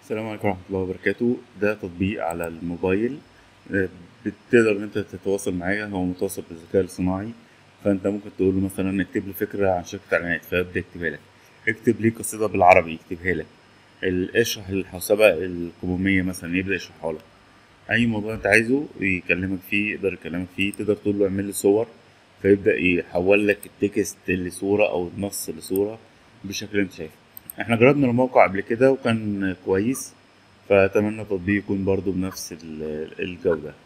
السلام عليكم ورحمة الله وبركاته ده تطبيق على الموبايل آه، بتقدر ان انت تتواصل معاه هو متواصل بالذكاء الصناعي فانت ممكن تقول له مثلا اكتب لي فكرة عن شركة اعلانات فيبدأ يكتبها لك اكتب لي قصيدة بالعربي يكتبها لك ال- اشرح الحوسبة القومية مثلا يبدأ يشرحها لك اي موضوع انت عايزه يكلمك فيه يقدر يكلمك فيه تقدر تقول له اعمل لي صور فيبدأ يحول لك التكست لصورة او النص لصورة بالشكل اللي انت شايفه احنا جربنا الموقع قبل كده وكان كويس فأتمنى التطبيق يكون برضو بنفس ال- الجودة